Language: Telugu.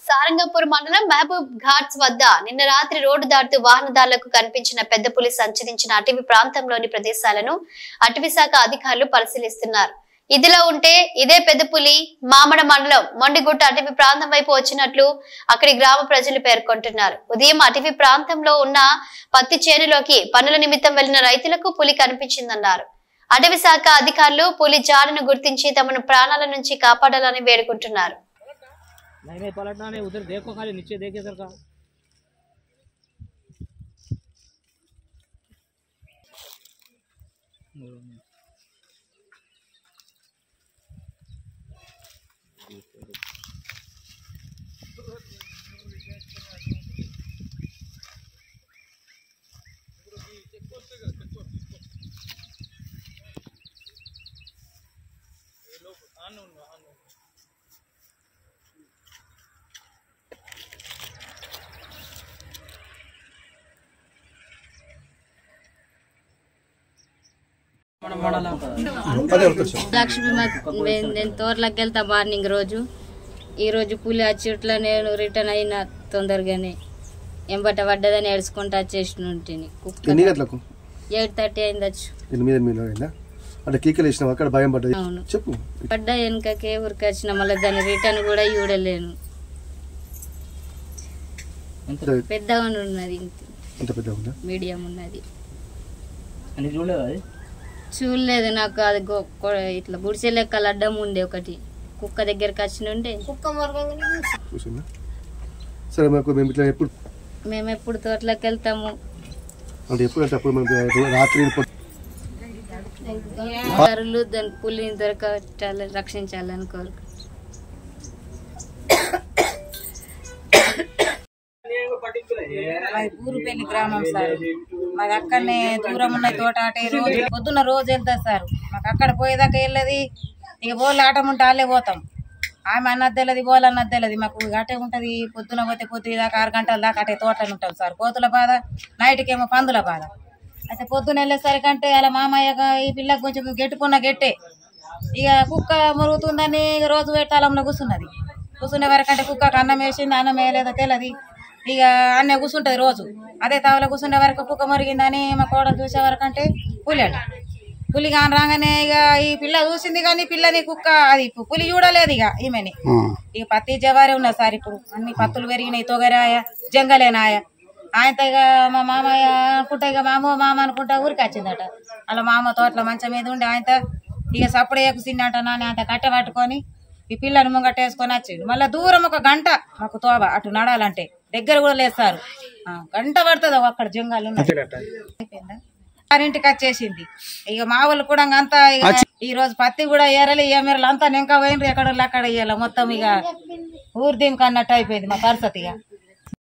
సారంగపూర్ మండలం మహబూబ్ ఘాట్స్ వద్ద నిన్న రాత్రి రోడ్డు దాటుతూ వాహనదారులకు కనిపించిన పెద్ద పులి సంచరించిన అటవీ ప్రాంతంలోని ప్రదేశాలను అటవీ శాఖ అధికారులు పరిశీలిస్తున్నారు ఇదిలా ఉంటే ఇదే పెద్ద పులి మామడ మండలం మొండిగుట్ట అటవీ ప్రాంతం వైపు వచ్చినట్లు అక్కడి గ్రామ ప్రజలు పేర్కొంటున్నారు ఉదయం అటవీ ప్రాంతంలో ఉన్న పత్తి చేనులోకి పనుల నిమిత్తం వెళ్లిన రైతులకు పులి కనిపించిందన్నారు అటవీ శాఖ అధికారులు పులి జాడను గుర్తించి తమను ప్రాణాల నుంచి కాపాడాలని వేడుకుంటున్నారు नहीं नहीं पलटना नहीं उधर देखो खाली नीचे देखिए सर का లక్ష్మి మా- నేను- నేను తోర్లకు వెళ్తా మార్నింగ్ రోజు ఈ రోజు పులి వచ్చి ఇట్లా నేను రిటర్న్ అయినా తొందరగానే ఎంబట పడ్డదని ఏడుచుకుంటా వచ్చేసిన ఉంటుంది కుక్క ఎన్ని గంటలకు ఎయిట్ థర్టీ అయింది వచ్చు ఎనిమిది ఎనిమిది అయిందా అంటే కీకలు వేసినావు అక్కడ భయం పడ్డది అవును చెప్పు పడ్డా వెనకకే ఊరికి వచ్చిన మళ్ళీ దాన్ని రిటర్న్ కూడా చూడలేను ఎంత పెద్దగా ఉన్నది ఇంత ఎంత పెద్ద ఉందా మీడియం ఉన్నది అని చూడలేదు అది చూడలేదు నాకు అది గో- కొ- ఇట్లా గుడిసె లెక్క అడ్డం ఉండే ఒకటి కుక్క దగ్గరికి వచ్చిన ఉంటే చూసిందా సరే మాకు మేము ఇట్లా ఎప్పుడు మేము ఎప్పుడు తోటలోకి వెళ్తాము అంటే ఎప్పుడు అంటే అప్పుడు మనకి రాత్రి పొద్దు- అధికారులు దాని పులిని దొరకటాలని రక్షించాలని కోరుకు మాది ఊరుపల్లి గ్రామం సార్ మాది అక్కడనే దూరం ఉన్న తోట అటే రోజు పొద్దున్న రోజు వెళ్తారు సార్ మాకు అక్కడ పోయేదాకా వెళ్ళదు ఇక బోళ్ళు ఆటం ఉంటే వాళ్ళే పోతాం ఆమె అన్నది తెలియదు బోల్ అన్నది తెలియదు మాకు అటే ఉంటది పొద్దున పోతే పొద్దు దాకా ఆరు గంటల దాకా అటే తోటలో ఉంటాం సార్ కోతుల బాధ నైట్కి ఏమో పందుల బాధ అయితే పొద్దున వెళ్ళేసరికి అంటే అలా మామయ్యగా ఈ పిల్లకి కొంచెం గెట్టుకున్న గెట్టే ఇక కుక్క మురుగుతుందని ఇక రోజు పెట్టాలంలో కూర్చున్నది కూర్చునే వరకంటే కుక్కకు అన్నం వేసింది అన్నం వేయలేదో తెలియదు ఇక అన్నీ కూర్చుంటది రోజు అదే తావలో కూర్చునే వరకు కుక్క మురిగిందని మా కోడలు చూసే వరకు అంటే పులి అంట పులి కాని రాగానే ఇక ఈ పిల్ల చూసింది కానీ పిల్లని కుక్క అది పు- పులి చూడలేదు ఇక ఈమెని ఇక పత్తి జవారే ఉన్నా సార్ ఇప్పుడు అన్ని పత్తులు పెరిగినాయి తొగరాయ జంగలేనాయ ఆయనతో ఇక మా మామయ్య అనుకుంటా ఇక మామ మామ అనుకుంటా ఊరికి వచ్చిందట అలా మామ తోటలో మంచం మీద ఉండి ఆయనతో ఇక సప్పుడు ఎక్కుసిందట నాని అంత కట్టె పట్టుకొని ఈ పిల్లని ముంగట వేసుకొని వచ్చిండు మళ్ళీ దూరం ఒక గంట మాకు తోవ అటు నడాలంటే దగ్గర కూడా లేదు సార్ ఆ, గంట పడుతుంది అక్కడ జంగాలు ఉన్నాయి. అయిపోయిందా వారింటికి వచ్చేసింది ఇక మా వాళ్ళు కూడా అంతా ఇక ఈ రోజు పత్తి కూడా ఏరలి ఏమేరలు అంతా ఇంకా పోయినరు ఎక్కడ అక్కడ ఇయ్యాల మొత్తం ఇక ఊరు దీనికి అన్నట్టు అయిపోయింది మా పరిస్థితి ఇక